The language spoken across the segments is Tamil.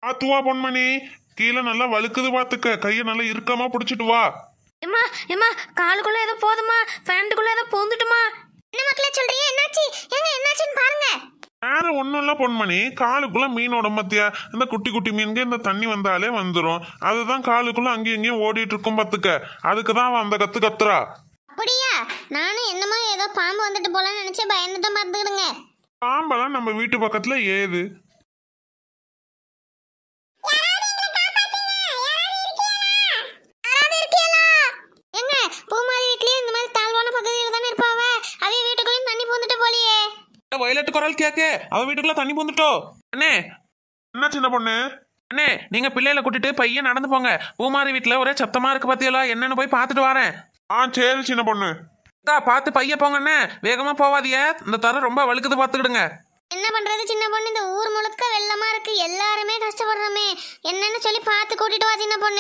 ஆத்துவா பொன்மணி கீழே நல்லா வழுக்குது பாத்துக்க கையை நல்லா இறுக்கமா பிடிச்சிட்டு வா ஏம்மா ஏம்மா காலுக்குள்ள ஏதோ போதுமா பேண்ட்டுக்குள்ள ஏதோ பூந்துட்டுமா என்ன மக்களே சொல்றீங்க என்னாச்சு ஏங்க என்னாச்சுன்னு பாருங்க வேற ஒண்ணும் இல்ல பொன்மணி காலுக்குள்ள மீனோட மத்தியா இந்த குட்டி குட்டி மீன்க இந்த தண்ணி வந்தாலே வந்துரும் அதுதான் காலுக்குள்ள அங்கேயும் இங்கேயும் ஓடிட்டு இருக்கும் பாத்துக்க அதுக்கு தான் அவன் அந்த கத்து கத்துறா அப்படியா நானும் என்னமோ ஏதோ பாம்பு வந்துட்டு போலன்னு நினைச்சு பயந்து தான் பார்த்துக்கிடுங்க பாம்பெல்லாம் நம்ம வீட்டு பக்கத்துல ஏது எங்க பூமாரி வீட்லயே இந்த மாதிரி தாழ்வான பகுதியில் தானே இருப்பாவ அவ வீட்டுக்குள்ளேயும் தண்ணி பூந்துட்டு போலியே வயலட் குரல் கேக்க அவ வீட்டுக்குள்ள தண்ணி பூந்துட்டோ அண்ணே என்ன சின்ன பொண்ணு அண்ணே நீங்க பிள்ளைகளை கூட்டிட்டு பையன் நடந்து போங்க பூமாரி வீட்டுல ஒரே சத்தமா இருக்கு பாத்தியலா என்னன்னு போய் பார்த்துட்டு வரேன் ஆ சரி சின்ன பொண்ணு அக்கா பார்த்து பைய போங்க அண்ணே வேகமா போவாதிய இந்த தர ரொம்ப வழுக்குது பார்த்துக்கிடுங்க என்ன பண்றது சின்ன பொண்ணு இந்த ஊர் முழுக்க வெள்ளமா இருக்கு எல்லாருமே கஷ்டப்படுறோமே என்னன்னு சொல்லி பார்த்து கூட்டிட்டு வா சின்ன பொண்ணு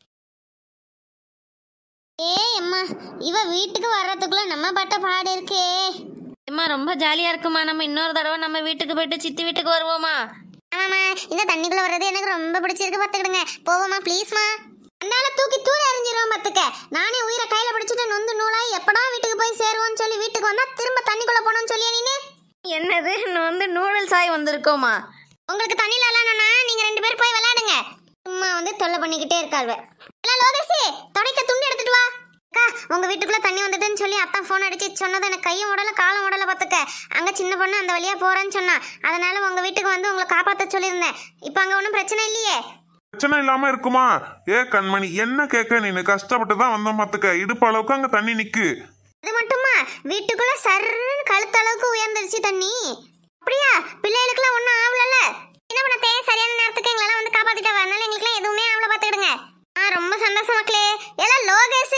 ஏய் அம்மா இவ வீட்டுக்கு வர்றதுக்குள்ள நம்ம பட்ட பாடு இருக்கே ஏம்மா ரொம்ப ஜாலியா இருக்குமா நம்ம இன்னொரு தடவை நம்ம வீட்டுக்கு போயிட்டு சித்தி வீட்டுக்கு வருவோமா ஆமாம்மா இந்த தண்ணிக்குள்ள வர்றது எனக்கு ரொம்ப பிடிச்சிருக்கு பார்த்துக்கிடுங்க போவோமா ப்ளீஸ்மா அந்தால தூக்கி தூர எறிஞ்சிருவோம் பார்த்துக்க நானே உயிரை கையில பிடிச்சிட்டு நொந்து நூலாய் எப்படா வீட்டுக்கு போய் சேருவோம்னு சொல்லி வீட்டுக்கு வந்தா திரும்ப தண்ணிக்குள்ள போகணும்னு சொல்லியா நீனு என்னது இன்னும் வந்து நூடுல்ஸ் ஆகி வந்திருக்கோமா உங்களுக்கு தண்ணியில விளாடணும்னா நீங்க ரெண்டு பேரும் போய் விளையாடுங்க சும்மா வந்து தொல்லை பண்ணிக்கிட்டே இருக்காள்வ எல்லாம் லோகேஷே துடைக்க துண்டு எடுத்துட்டு வா அக்கா உங்க வீட்டுக்குள்ள தண்ணி வந்துட்டுன்னு சொல்லி அத்தா ஃபோன் அடிச்சு சொன்னது எனக்கு கையும் உடல காலம் உடல பார்த்துக்க அங்க சின்ன பொண்ணு அந்த வழியா போறேன்னு சொன்னா அதனால உங்க வீட்டுக்கு வந்து உங்களை காப்பாத்த சொல்லியிருந்தேன் இப்போ அங்க ஒன்றும் பிரச்சனை இல்லையே பிரச்சனை இல்லாம இருக்குமா ஏ கண்மணி என்ன கேட்க நீனு கஷ்டப்பட்டு தான் வந்தோம் பாத்துக்க இடுப்பு அளவுக்கு அங்க தண்ணி நிக்கு அது மட்டுமா வீட்டுக்குள்ள சர்ன்னு கழுத்தளவுக்கு உயர்ந்துருச்சு தண்ணி அப்படியா பிள்ளைகளுக்குலாம் ஒன்றும் ஆகலல்ல என்ன பண்ண தேவை சரியான நேரத்துக்கு எங்களெல்லாம் வந்து காப்பாத்திட்டா அதனால எங்களுக்குலாம் எதுவுமே ஆகல பார்த்துக்கிடுங்க ஆ ரொம்ப சந்தோஷம் மக்களே எல்லாம் லோகேஷ்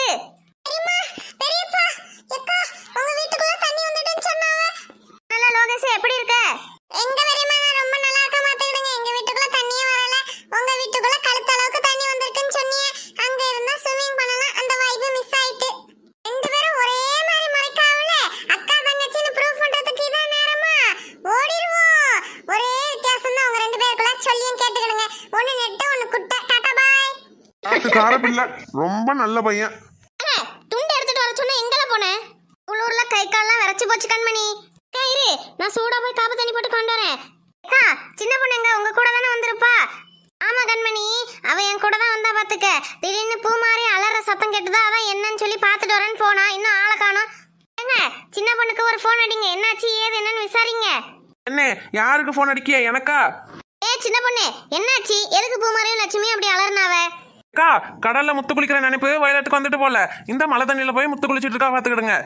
பெரியப்பா எக்கா உங்க வீட்டுக்குள்ள தண்ணி வந்துட்டுன்னு சொன்னாங்க நல்லா லோகேஷ் எப்படி இருக்க எங்க பெரியம்மா நான் ரொம்ப நல்லா இருக்க மாட்டேங்குதுங்க எங்க வீட்டுக்குள்ள தண்ணியே வரல உங்க வீட்டுக்குள்ள கழுத்து அளவுக்கு தண்ணி வந்திருக்குன்னு சொன்னீங்க அங்க இருந்தா ஸ்விமிங் பண்ணலாம் அந்த வைப்பு மிஸ் ஆயிட்டு ரெண்டு பேரும் ஒரே மாதிரி மறைக்காவல அக்கா தங்கச்சின்னு ப்ரூவ் பண்றதுக்கு இதான் நேரமா ஓடிடுவோம் ஒரே வித்தியாசம் தான் உங்க ரெண்டு பேருக்குள்ள சொல்லியும் கேட்டுக்கிடுங்க ஒன்னு நெட்ட ஒன்னு குட்டை டாடா பாய் காட்டு காரப்பில்லை ரொம்ப நல்ல பையன் துண்டு எடுத்துட்டு வர சொன்னா எங்கல போனேன் உள்ளூர்ல கை கால்லாம் விரைச்சு போச்சு கண்மணி அக்கா, இரு நான் சூடா போய் காப்பு தண்ணி போட்டு கொண்டு வரேன் அக்கா சின்ன பொண்ணுங்க உங்க கூட தானே வந்திருப்பா ஆமா கண்மணி அவ என் கூட தான் வந்தா பாத்துக்க திடீர்னு பூ மாதிரி அலற சத்தம் கேட்டுதா அதான் என்னன்னு சொல்லி பார்த்துட்டு வரேன்னு போனா இன்னும் ஆளை காணோம் ஏங்க சின்ன பொண்ணுக்கு ஒரு ஃபோன் அடிங்க என்னாச்சு ஏது என்னன்னு விசாரிங்க அண்ணே யாருக்கு ஃபோன் அடிக்கிய எனக்கா ஏ சின்ன பொண்ணு என்னாச்சு எதுக்கு பூ மாதிரியும் லட்சுமி அப்படி அலறினாவ அக்கா கடல்ல முத்து குளிக்கிற நினைப்பு வயலட்டுக்கு வந்துட்டு போல இந்த மழை தண்ணியில போய் முத்து குளிச்சிட்டு இருக்கா பாத்துக்கிடுங்க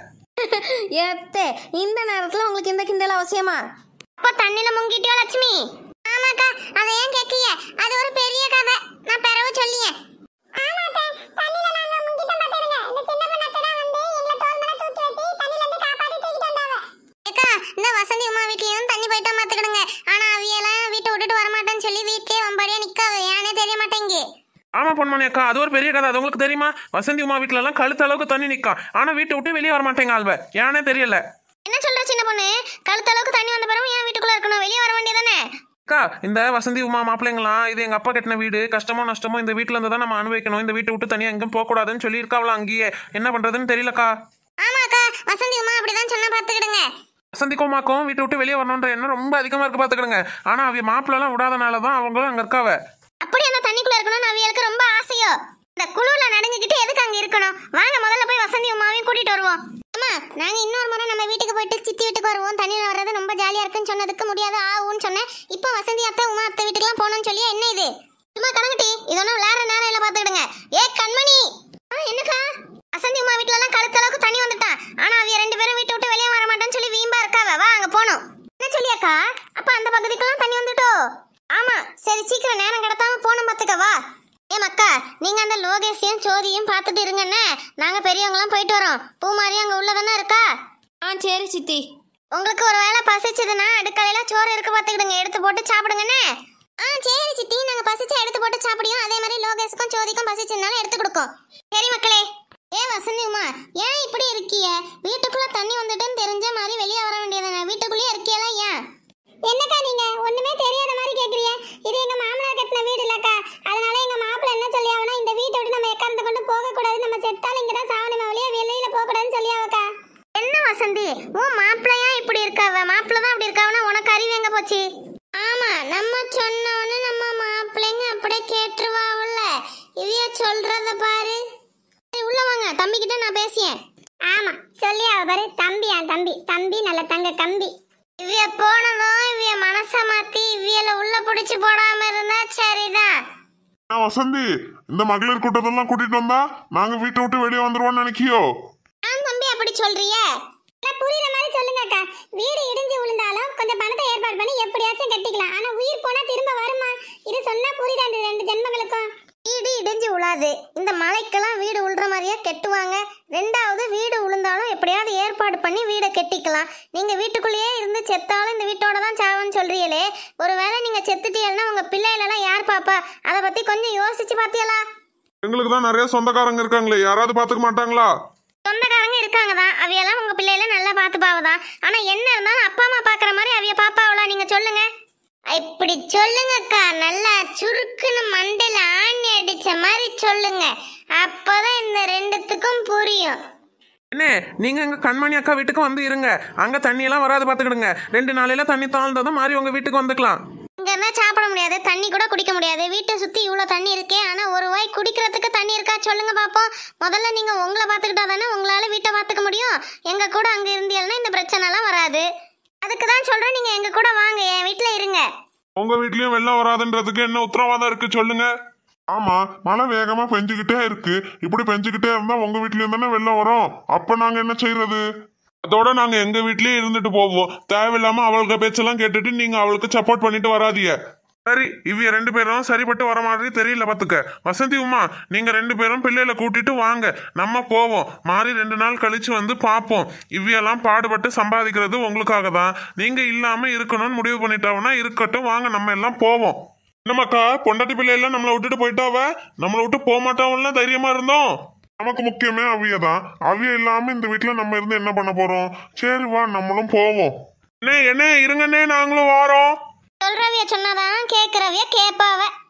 ஏத்தே இந்த நேரத்துல உங்களுக்கு இந்த கிண்டல் அவசியமா அப்போ தண்ணில முங்கிட்டியோ லட்சுமி ஆமாக்கா அதை ஏன் கேட்கிய அது ஒரு பெரிய கதை நான் பிறவு சொல்லியேன் இந்த வசந்தி உமா வீட்லயும் தண்ணி போயிட்டா மாத்துக்கிடுங்க ஆனா அவியெல்லாம் வீட்டை விட்டுட்டு வரமாட்டேன்னு சொல்லி வீட்லயே வம்படியா நிக்காவ ஏனே தெரிய மாட்டேங்க ஆமா பொன்மணி அக்கா அது ஒரு பெரிய கதை அது உங்களுக்கு தெரியுமா வசந்தி உமா வீட்டுல எல்லாம் கழுத்து அளவுக்கு தண்ணி நிக்கும் ஆனா வீட்டை விட்டு வெளியே வர மாட்டேங்க ஆள்வ ஏனே தெரியல என்ன சொல்ற சின்ன பொண்ணு கழுத்தளவுக்கு தண்ணி வந்த பிறகு ஏன் வீட்டுக்குள்ள இருக்கணும் வெளியே வர வேண்டியதானே அக்கா இந்த வசந்தி உமா மாப்பிள்ளைங்களாம் இது எங்க அப்பா கட்டின வீடு கஷ்டமோ நஷ்டமோ இந்த வீட்டுல இருந்து தான் நம்ம அனுபவிக்கணும் இந்த வீட்டை விட்டு தனியா எங்கேயும் போக கூடாதுன்னு சொல்லி இருக்காவலாம் அங்கேயே என்ன பண்றதுன்னு தெரியலக்கா ஆமாக்கா வசந்தி உமா அப்படிதான் சொன்னா பாத்துக்கிடுங்க வசந்திக்குமாக்கும் வீட்டை விட்டு வெளியே வரணுன்ற எண்ணம் ரொம்ப அதிகமா இருக்கு பாத்துக்கிடுங்க ஆனா அவ மாப்பிள்ளலாம் விடாதனால தான் அவங்களும் அங்க இருக்காவ அப்படி அந்த தண்ணிக்குள்ள இருக்கணும்னு அவியலுக்கு ரொம்ப ஆசையோ இந்த குளிர்ல நடுங்கிக்கிட்டு எதுக்கு அங்க இருக்கணும் வாங்க முதல்ல போய் வசந்தி உமாவையும் கூட்டிட்டு வருவோம் அம்மா நாங்க இன்னொரு முறை நம்ம வீட்டுக்கு போயிட்டு சித்தி வீட்டுக்கு வருவோம் தண்ணியில வர்றது ரொம்ப ஜாலியா இருக்குன்னு சொன்னதுக்கு முடியாது ஆகும்னு சொன்னேன் இப்போ வசந்தி அத்தை உமா அத்தை வீட்டுக்குலாம் போகணும்னு சொல்லி என்ன இது சும்மா கணக்குட்டி இது ஒன்றும் விளையாடுற நேரம் இல்லை பார்த்துக்கிடுங்க ஏ கண்மணி ஆ என்னக்கா வசந்தி உமா வீட்டுல எல்லாம் கழுத்தளவுக்கு தண்ணி வந்துட்டான் ஆனா அவிய ரெண்டு பேரும் வீட்டை விட்டு வெளியே வர மாட்டேன்னு சொல்லி வீம்பா இருக்காவ வா அங்க போகணும் என்ன சொல்லியாக்கா அப்ப அந்த பகுதிக்கெல்லாம் தண்ணி வந்துட்டோ ஆமா சரி சீக்கிரம் நேரம் கடத்தாம போன பாத்துக்க வா ஏ மக்கா நீங்க அந்த லோகேஷையும் சோதியும் பார்த்துட்டு இருங்கண்ணே நாங்க பெரியவங்களாம் போயிட்டு வரோம் பூமாரி அங்க உள்ளதானே இருக்கா ஆ சரி சித்தி உங்களுக்கு ஒரு வேளை பசிச்சதுன்னா அடுக்கலையில சோறு இருக்கு பார்த்துக்கிடுங்க எடுத்து போட்டு சாப்பிடுங்கண்ணே ஆ சரி சித்தி நாங்க பசிச்சா எடுத்து போட்டு சாப்பிடியோம் அதே மாதிரி லோகேஷுக்கும் சோதிக்கும் பசிச்சதுனால எடுத்து கொடுக்கும் சரி மக்களே ஏ வசந்தி உமா ஏன் இப்படி இருக்கிய வீட்டுக்குள்ள தண்ணி வந்துட்டுன்னு தெரிஞ்ச மாதிரி வெளியே வர வேண்டியதானே வீட்டுக்குள்ளேயே இருக்கியல ஏன் என்னக்கா நீங்க ஒண்ணுமே தெரியாத மாதிரி கேக்குறீங்க இது எங்க மாமனார் கட்டின வீடு போச்சு ஆமா நம்ம சொன்ன உடனே நம்ம மாப்பிள்ளைங்க அப்படியே கேட்டுருவாவுல்ல இவைய சொல்றத பாரு சரி, உள்ள வாங்க தம்பி கிட்ட நான் பேசியேன் ஆமா சொல்லியா பாரு தம்பியா தம்பி தம்பி நல்ல தங்க கம்பி இவ்விய போனதும் இவ்விய மனச மாத்தி இவ்வியல உள்ள புடிச்சு போடாம இருந்தா சரிதான் ஆ, வசந்தி இந்த மகளிர் கூட்டத்தெல்லாம் கூட்டிட்டு வந்தா நாங்க வீட்டை விட்டு வெளியே வந்துருவோம்னு நினைக்கியோ ஏன் தம்பி அப்படி சொல்றியே இல்ல புரியுற மாதிரி சொல்லுங்க அக்கா வீடு இடிஞ்சு விழுந்தாலும் கொஞ்சம் பணத்தை ஏற்பாடு பண்ணி எப்படியாச்சும் கட்டிக்கலாம் ஆனா உயிர் போனா திரும்ப வருமா இது சொன்னா புரியுதா இந்த ரெண்டு ஜென்மங்களுக்கும் வீடு இடிஞ்சு விழாது இந்த மலைக்கெல்லாம் வீடு உள்ற மாதிரியா கெட்டுவாங்க ரெண்டாவது வீடு விழுந்தாலும் எப்படியாவது ஏற்பாடு பண்ணி வீடை கெட்டிக்கலாம் நீங்க வீட்டுக்குள்ளேயே இருந்து செத்தாலும் இந்த வீட்டோட தான் சாவன்னு சொல்றீங்களே ஒருவேளை நீங்க செத்துட்டீங்கன்னா உங்க பிள்ளைகளெல்லாம் யார் பாப்பா அதை பத்தி கொஞ்சம் யோசிச்சு பாத்தியலா எங்களுக்கு தான் நிறைய சொந்தக்காரங்க இருக்காங்களே யாராவது பாத்துக்க மாட்டாங்களா சொந்தக்காரங்க இருக்காங்க தான் அவையெல்லாம் உங்க பிள்ளையில நல்லா பார்த்து பாவதான் ஆனா என்ன இருந்தாலும் அப்பா அம்மா பாக்குற மாதிரி அவைய பாப்பாவளா நீங்க சொல்லுங்க இப்படி சொல்லுங்கக்கா நல்லா சுருக்குன்னு மண்டையில ஆணி அடிச்ச மாதிரி சொல்லுங்க அப்பதான் இந்த ரெண்டுத்துக்கும் புரியும் என்ன நீங்க எங்க கண்மணி அக்கா வீட்டுக்கு வந்து இருங்க அங்க தண்ணி எல்லாம் வராது பாத்துக்கிடுங்க ரெண்டு நாளையில தண்ணி தாழ்ந்ததும் மாறி உங்க வீட்டுக்கு வந்துக்கலாம் இங்க இருந்தா சாப்பிட முடியாது தண்ணி கூட குடிக்க முடியாது வீட்டை சுத்தி இவ்வளவு தண்ணி இருக்கே ஆனா ஒரு வாய் குடிக்கிறதுக்கு தண்ணி இருக்கா சொல்லுங்க பாப்போம் முதல்ல நீங்க உங்களை பாத்துக்கிட்டா தானே உங்களால வீட்டை பாத்துக்க முடியும் எங்க கூட அங்க இருந்தீங்கன்னா இந்த பிரச்சனை எல்லாம் வராது அதுக்கு தான் சொல்றேன் நீங்க எங்க கூட வாங்க என் வீட்டுல இருங்க உங்க வீட்லயும் வெள்ளம் வராதுன்றதுக்கு என்ன உத்தரவாதம் இருக்கு சொல்லுங்க ஆமா மழை வேகமா பெஞ்சுக்கிட்டே இருக்கு இப்படி பெஞ்சுக்கிட்டே இருந்தா உங்க வீட்லயும் தானே வெள்ளம் வரும் அப்ப நாங்க என்ன செய்யறது அதோட நாங்க எங்க வீட்லயே இருந்துட்டு போவோம் தேவையில்லாம அவளுக்கு பேச்செல்லாம் கேட்டுட்டு நீங்க அவளுக்கு சப்போர்ட் பண்ணிட்டு வராதீங்க சரி இவங்க ரெண்டு பேரும் சரிப்பட்டு வர மாதிரி தெரியல பாத்துக்க வசந்தி உமா நீங்க ரெண்டு பேரும் பிள்ளைகளை கூட்டிட்டு வாங்க நம்ம போவோம் மாறி ரெண்டு நாள் கழிச்சு வந்து பார்ப்போம் இவ்வியெல்லாம் பாடுபட்டு சம்பாதிக்கிறது உங்களுக்காக தான் நீங்க இல்லாம இருக்கணும்னு முடிவு பண்ணிட்டாங்கன்னா இருக்கட்டும் வாங்க நம்ம எல்லாம் போவோம் என்னமாக்கா பொண்டாட்டி பிள்ளையெல்லாம் நம்மளை விட்டுட்டு போயிட்டாவ நம்மளை விட்டு போக மாட்டாவெல்லாம் தைரியமா இருந்தோம் நமக்கு முக்கியமே அவிய தான் அவிய இல்லாம இந்த வீட்டுல நம்ம இருந்து என்ன பண்ண போறோம் சரி வா நம்மளும் போவோம் என்ன என்ன இருங்கண்ணே நாங்களும் வாரோம் சொல்றவிய சொன்னாதான் கேக்குறவிய கேப்பாவ